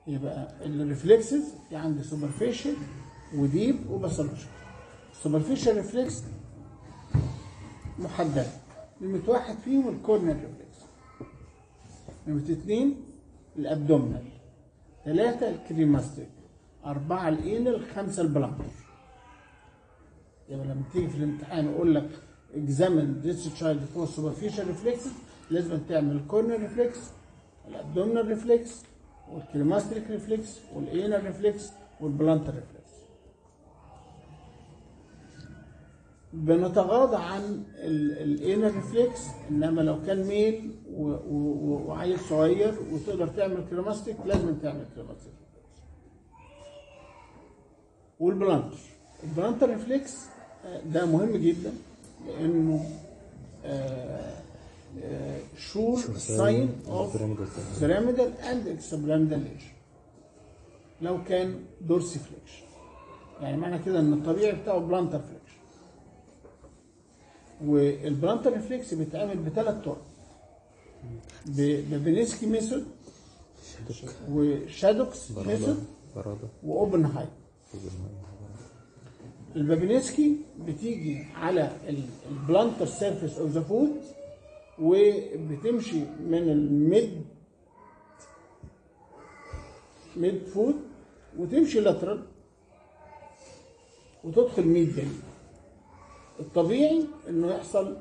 يبقى الريفلكسز في عندي سوبرفيشال وديب وباثولوجيكال السوبرفيشال ريفلكس محدده نمرة واحد فيهم الكورنر ريفلكس نمرة اتنين الابدومينال ثلاثة الكريماستيك أربعة الإينال خمسة البلانتر يبقى لما تيجي في الامتحان يقول لك examine this child for superficial reflexes لازم تعمل الكورنر ريفلكس الابدومينال ريفلكس والكريماستيك ريفلكس والاينال ريفلكس والبلانتر ريفلكس بنتغاضى عن الاينال ريفلكس انما لو كان ميل و- و- وعيل صغير وتقدر تعمل كريماستيك لازم تعمل كريماستيك والبلانتر البلانتر ريفلكس آه، ده مهم جدا لانه شور ساين اوف pyramidal اند اكسبيراميدال ليجن لو كان دورسي فليكشن يعني معنى كده ان الطبيعي بتاعه بلانتر فليكشن والبلانتر ريفلكس بيتعمل بثلاث طرق ب- ببنسكي ميثود وشادوكس ميثود برادة واوبنهايم البابينسكي بتيجي على البلانتر سيرفيس اوف ذا فود وبتمشي من الميد ميد فود وتمشي لاترال وتدخل ميديال الطبيعي انه يحصل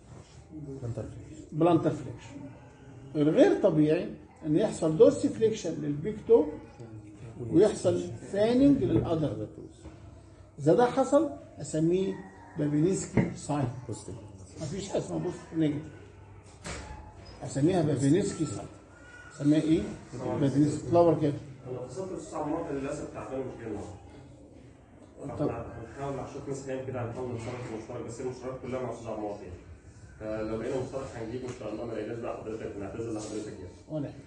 بلانتر فليكشن الغير طبيعي ان يحصل دورسي فليكشن للبيك تو ويحصل فاننج للاذر اذا ده حصل اسميه بابينسكي ساين مفيش حاجه اسمها بوست نيجاتيف اسميها بابينسكي ساين اسميها ايه؟ بابينسكي فلاور كده انا وصلت للتسع مناطق للاسف تعبان مش جاي طب. النهارده هنحاول اشوف ناس كام كده هنحاول نشترك في المشترك بس المشتركات كلها مع استاذ عمار يعني فلو لقينا مشترك هنجيبه ان شاء الله ما لقيناش بقى حضرتك نعتذر لحضرتك يعني ولا حاجة.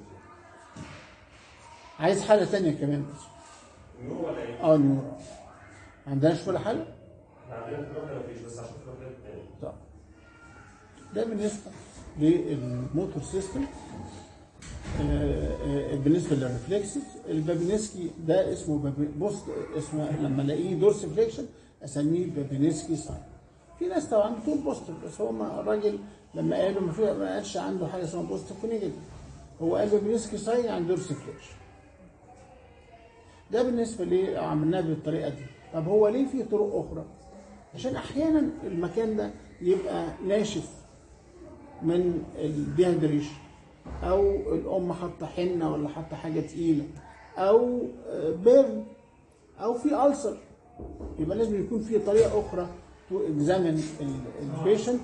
عايز حاجه تانية كمان بس نور ولا ايه؟ اه نور ما عندناش ولا حاجه احنا عندنا في الوقت مفيش بس عشان في الوقت تاني طب ده بالنسبه للموتور سيستم آه، آه، بالنسبه للريفلكسز البابينسكي ده اسمه بابي بوست اسمه لما الاقيه دورس فليكشن اسميه بابينسكي ساين في ناس طبعا بتقول بوستيف بس هو ما- الراجل لما قالوا ما, في ما قالش عنده حاجه اسمها بوستيف ونيجاتيف هو قال بابينسكي ساين يعني دورس فليكشن ده بالنسبه ليه عملناه بالطريقه دي طب هو ليه في طرق اخرى عشان احيانا المكان ده يبقى ناشف من الديهيدريشن او الام حاطه حنه ولا حاطه حاجه تقيله او آه، بيرن او في ألسر يبقى لازم يكون في طريقه اخرى تو اكزامين البيشنت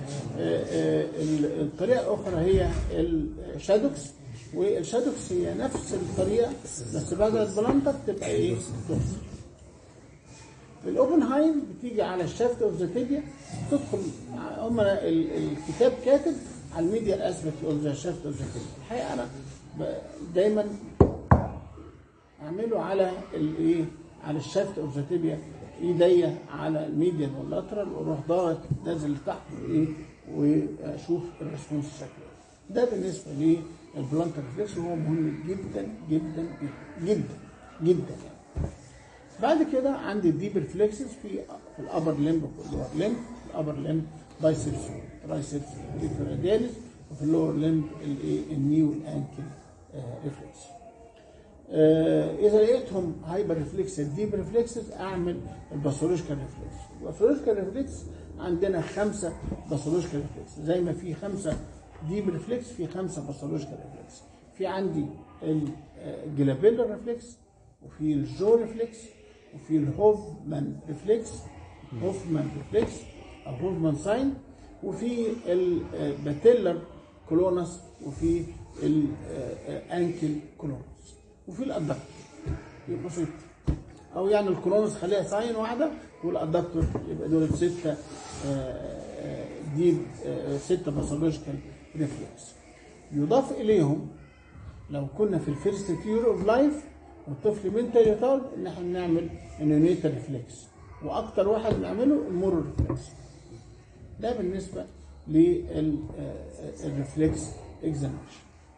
الطريقه الاخرى هي الشادوكس والشادوكس هي نفس الطريقه بس بدل البلانتر تبقى ايه؟ دوكس. الاوبنهايم بتيجي على الشافت اوف ذا تيبيا تدخل هم ال- الكتاب كاتب على الميديا اسبكت اوف ذا شافت اوف ذا تيبيا الحقيقه انا ب- دايما اعمله على الايه على الشافت اوف ذا تيبيا ايديا على الميديان واللاترال واروح ضاغط نازل لتحت وايه واشوف الريسبونس شكله ده بالنسبه للبلانتر ريفلكس وهو مهم جدا جدا جدا جدا جدا يعني بعد كده عندي الديب ريفلكسز في في الابر لمب واللور لمب الابر لمب بايسبس ترايسبس رادياليس وفي اللور لمب الايه الني والانكل ريفلكس آه، اذا لقيتهم هايبر ريفلكس ديب ريفلكسز اعمل الباثولوجيكال ريفلكس الباثولوجيكال ريفلكس عندنا خمسه باثولوجيكال ريفلكس زي ما في خمسه ديب ريفلكس في خمسه باثولوجيكال ريفلكس في عندي الجلابيلر ريفلكس وفي الجو ريفلكس وفي الهوفمان ريفلكس هوفمان ريفلكس او هوفمان ساين وفي الباتيلر كولونس وفي الانكل كولونس وفي الادكتور يبقى ستة او يعني الكولونس خليها ساين واحده والادكتور يبقى دول سته آه، آه، دي آه، سته باثولوجيكال ريفلكس يضاف اليهم لو كنا في الفيرست كيور اوف لايف والطفل منتال يطال ان احنا نعمل النيونيتال ريفلكس واكتر واحد بنعمله المورو ريفلكس ده بالنسبه للريفلكس اكزامينشن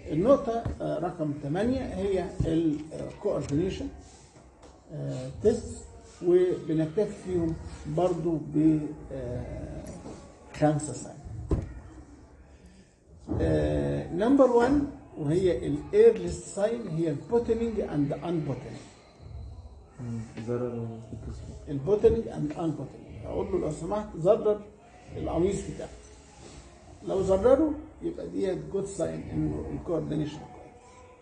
النقطة آه، رقم 8 هي الكوردينيشن تيست وبنكتفي فيهم برضو ب آه، خمسة ساين نمبر 1 وهي الايرليست ساين هي البوتنينج اند انبوتنينج ضرر البوتنينج اند انبوتنينج اقول له لو سمحت زرر القميص بتاعك لو زرره يبقى دي جود ساين انه الكوردينيشن كويس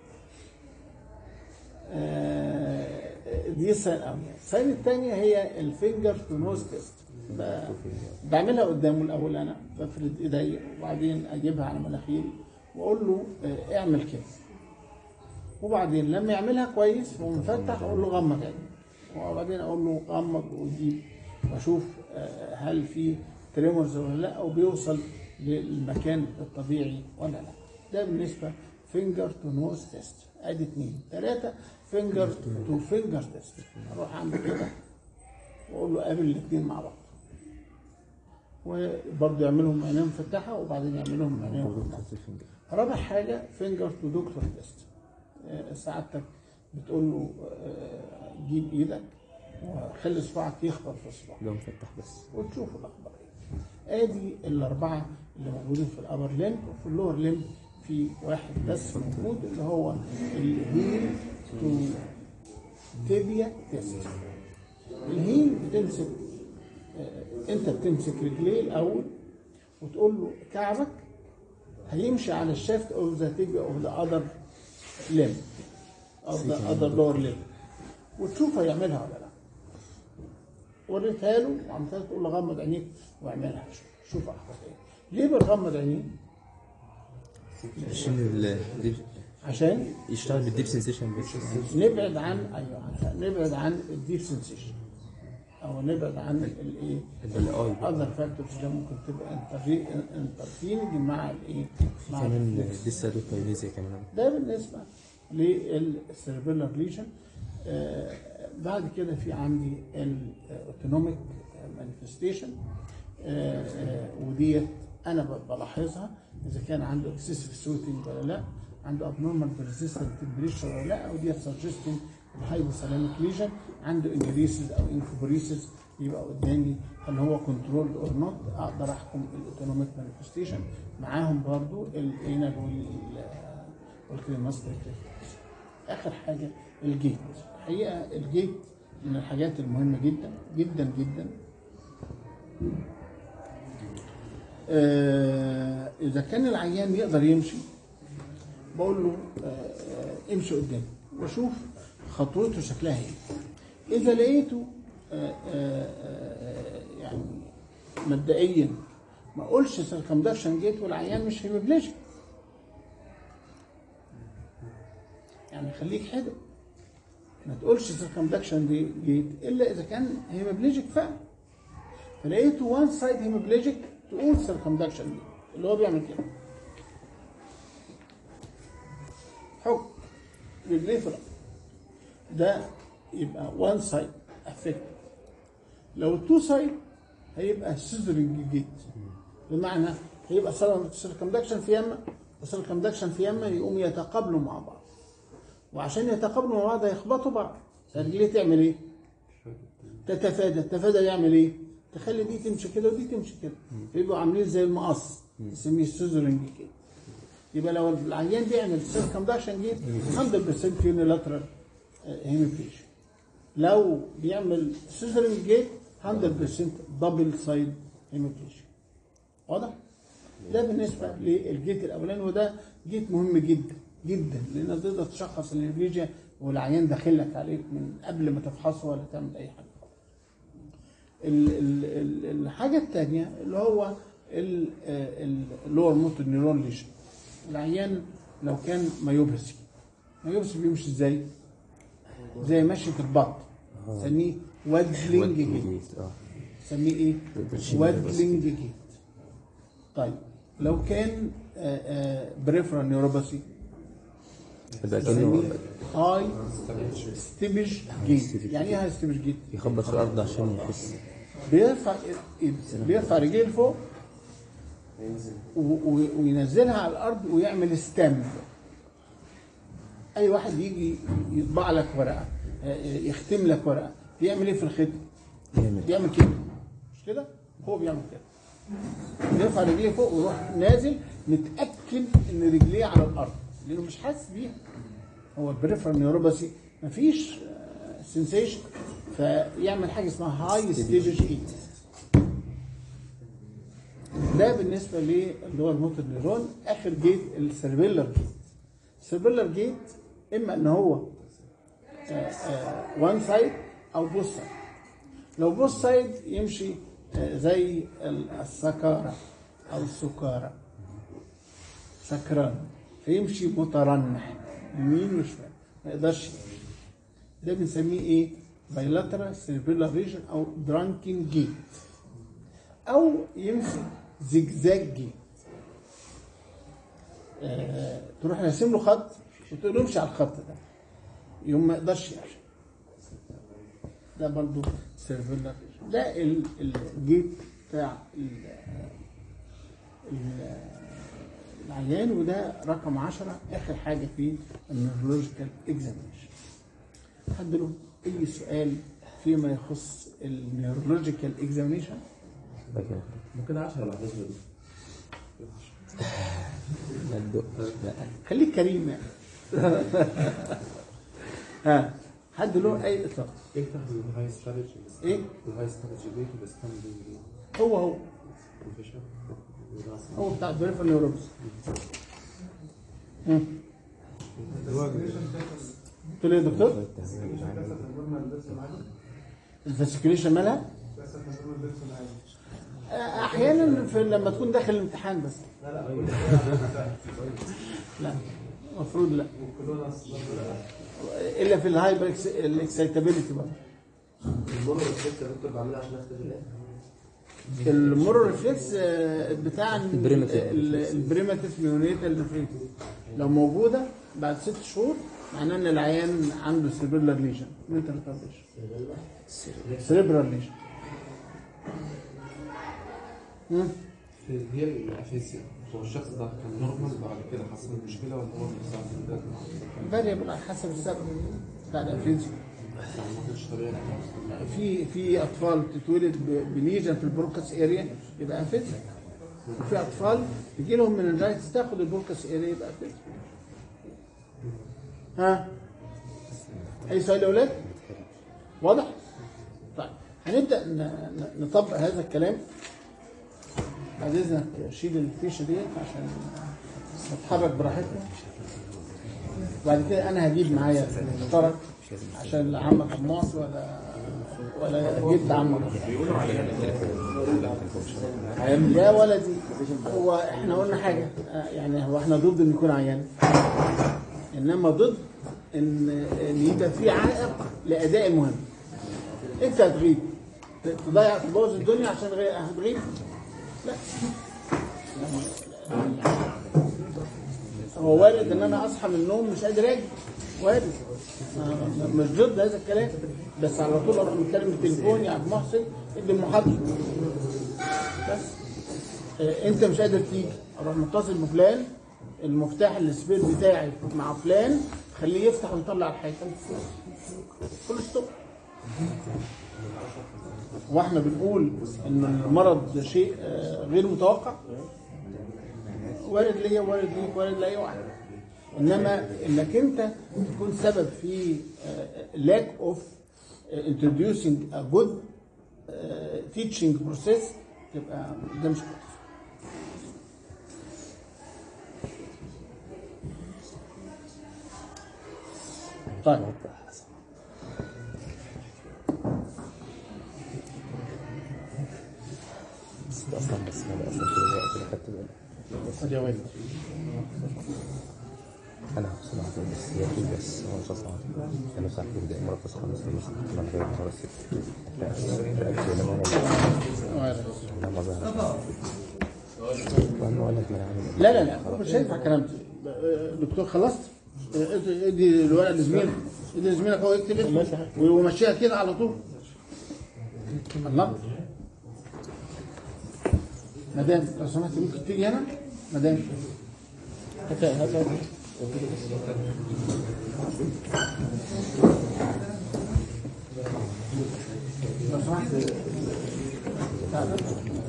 آه، دي الساين الاولانيه الساين الثانيه هي الفينجر تو نوز تيست بعملها قدامه الاول انا بفرد ايديا وبعدين اجيبها على مناخيري واقول له آه، اعمل كده وبعدين لما يعملها كويس ومفتح اقول له غمض عينيك وبعدين اقول له غمض وجيب واشوف آه، هل في تريمورز ولا لا او بيوصل للمكان الطبيعي ولا لا ده بالنسبه فينجر تو نوز تيست ادي اثنين ثلاثه فينجر تو فينجر تيست اروح اعمل كده واقول له قابل الاثنين مع بعض وبرضه يعملهم عينين مفتحه وبعدين يعملهم عينين مفتحه رابع حاجه فينجر تو دكتور تيست آه، سعادتك بتقول له آه، جيب ايدك وخلي صباعك يخبط في صباعك ده مفتح بس وتشوفوا الاخبار ايه ادي الاربعه اللي موجودين في الابر ليمب وفي اللور ليمب في واحد بس موجود اللي هو الهيل تو تيبيا تيست الهيل بتمسك آه، انت بتمسك رجليه الاول وتقول له كعبك هيمشي على الشافت اوف ذا تيبيا اوف ذا اذر ليمب اوف ذا اذر لور ليمب وتشوف هيعملها ولا لا وريتها له وعملتها له تقول له غمض عينيك واعملها شوف- شوف احفظ ايه ليه بنغمض عينيه؟ عشان ال- عشان يشتغل بالديب سنسيشن بس نبعد عن ايوه عشان نبعد عن الديب سنسيشن او نبعد عن الايه الاي اذر فاكتورز اللي ممكن تبقى انترفينج مع الايه مع كمان الريفلكس. لسه له كاينيزيا كمان ده بالنسبه للسيربيلر ليجن بعد كده في عندي الاوتونوميك مانيفستيشن وديت انا ب- بلاحظها اذا كان عنده اكسسيف سوتنج ولا لا عنده ابنورمال بيرسيستنت تمبريتشر ولا لا وديت سجستنج الهايبوثالاميك ليجن عنده انجريسز او انكوبريسز يبقى قدامي هل هو كنترول اور نوت اقدر احكم الاوتونوميك مانيفستيشن معاهم برضو الانال وال والكريماستر ريفلكس اخر حاجه الجيت الحقيقه الجيت من الحاجات المهمه جدا جدا جدا آه اذا كان العيان يقدر يمشي بقول له آه آه، امشي قدامي واشوف خطوته شكلها ايه اذا لقيته آه آه آه يعني مبدئيا ما اقولش سيركمدكشن جيت والعيان مش هيمبليجيك يعني خليك حدق ما تقولش سيركمدكشن دي جيت الا اذا كان هيمبليجيك فعلا فلقيته وان سايد هيمبليجيك تقول سيركمدكشن دي اللي هو بيعمل كده حك رجليه في الارض ده يبقى وان سايد افكت لو تو سايد هيبقى سيزرنج جيت بمعنى هيبقى سيركمدكشن في يمه وسيركمدكشن في يمه يقوم يتقابلوا مع بعض وعشان يتقابلوا مع بعض هيخبطوا بعض فرجليه تعمل ايه؟ تتفادى تتفادى يعمل ايه؟ تخلي دي تمشي كده ودي تمشي كده يبقوا عاملين زي المقص نسميه سيزرنج كده يبقى لو العيان بيعمل سيركمدكشن جيت 100% يونيلاترال هيميبليشن لو بيعمل سيزرنج جيت 100% دبل سايد هيميبليشن واضح؟ ده بالنسبه للجيت الاولاني وده جيت مهم جدا جدا لان تقدر تشخص الهيميبليجيا والعيان داخل لك عليك من قبل ما تفحصه ولا تعمل اي حاجه. ال- ال- ال- الحاجه الثانيه اللي هو اللور موتور نيرون ليشن العيان لو كان مايوبسي مايوبسي بيمشي ازاي؟ زي مشية البط سميه وادلينج جيت اه سميه ايه؟ وادلينج جيت طيب لو كان بريفرال نيوروباثي يبقى كانه هاي ستيبج جيت يعني ايه هاي ستيبج جيت؟ يخبط في الارض عشان يحس بيرفع بيرفع رجليه لفوق و- و- وينزلها على الارض ويعمل ستامب اي واحد يجي يطبع لك ورقه آه، يختم لك ورقه بيعمل ايه في الختم؟ جامد بيعمل كده مش كده؟ هو بيعمل كده يرفع رجليه فوق ويروح نازل متاكد ان رجليه على الارض لانه مش حاسس بيها هو البريفرال نيوروباثي مفيش سنسيشن فيعمل حاجه اسمها هاي ستيج 8 ده بالنسبه للي هو الموتور نيرون اخر جيت السيربيلر جيت السيربيلر جيت اما ان هو وان سايد او بوث سايد لو بوث سايد يمشي آه، زي السكارة او السكارة سكران فيمشي مترنح يمين وشمال ما يقدرش يمشي. ده بنسميه ايه بايلاترال سيربيلر ريجن او درانكين جيت او يمشي زجزاج جيت آه، تروح راسم له خط وتقول له امشي على الخط ده يوم ما يقدرش يمشي ده برضو سيرفيلر ده ال- الجيت بتاع ال- ال- العيان وده رقم 10 اخر حاجه في النيورولوجيكال اكزامينشن حد له اي سؤال فيما يخص النيورولوجيكال اكزامينشن لكن ممكن 10 بعد اذن ما تدقش لا خليك كريم يعني ها حد له اي اطلاق ايه تاخد الهاي ستراتيجي ايه الهاي ستراتيجي بيت وبستعمل هو هو الفيشر هو بتاع البريفر نيوروبس قلت له إيه يا دكتور الفاسيكوليشن مالها احيانا في لما تكون داخل الامتحان بس لا المفروض لا الا في الهايبر الاكسيتابيلتي بقى المرة الست يا دكتور بعملها عشان اختفي الآن المورو ريفلكس آه، بتاع ال- البريماتيف. ال- البريماتيف نيونيتال ريفلكس لو موجوده بعد ست شهور معناه ان العيان عنده سيربرال ليجن منتال ريتارديشن سيربرال ليجن هي الافيزيا هو الشخص ده كان نورمال بعد كده حصل مشكله ولا هو بيستعمل ده فاريبل على حسب السبب بتاع الافيزيا ما كانش طبيعي في في اطفال تتولد ب- بليجن في البروكس اريا يبقى افيزيا وفي اطفال تجي لهم من الرايتس تاخد البروكس اريا يبقى افيزيا ها اي سؤال يا اولاد واضح طيب هنبدا ن- ن- نطبق هذا الكلام بعد اذنك شيل الفيشه ديت عشان نتحرك براحتنا وبعد كده انا هجيب معايا مشترك عشان لا عمك حماص ولا ولا جد عمك يا ولدي هو احنا قلنا حاجه آه، يعني هو احنا ضد ان يكون عيان انما ضد ان ان يبقى في عائق لاداء المهم انت هتغيب ت- تضيع تبوظ الدنيا عشان غي- هتغيب لا هو وارد ان انا اصحى من النوم مش قادر اجي وارد آه، مش ضد هذا الكلام بس على طول اروح متكلم بالتليفون يا عبد محسن ادي المحاضره بس آه، انت مش قادر تيجي اروح متصل بفلان المفتاح السبير بتاعي مع فلان خليه يفتح ويطلع الحاجه كل الصبح واحنا بنقول ان المرض شيء آه، غير متوقع وارد ليا وارد ليك وارد لاي واحد انما انك انت تكون سبب في uh, lack of uh, introducing a good uh, teaching process تبقى ده مش كويس طيب بس ده اصلا بس ما ده اصلا كل الوقت اللي خدت بالي خد يا ولد انا هفصل على طول بس هي طول بس هو مش اصلا انا ساعات ببدا مرة بس خمس مثلا من غير مرة ست رأيت لما وارد. انا ما ظهر وانا ولد ما انا عامل لا لا لا مش هينفع الكلام ده آه، دكتور خلصت آه، ادي ادي الورق لزميلك ادي لزميلك هو يكتب اسمه ويمشيها كده على طول الله مدام لو سمحت ممكن تيجي هنا مدام هات هات هات لو سمحت تعال.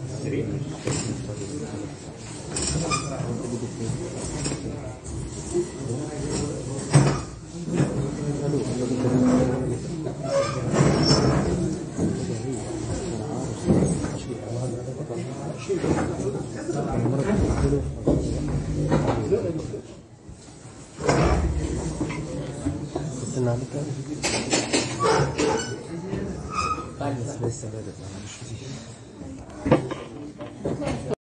استنى عليك لسه بادئ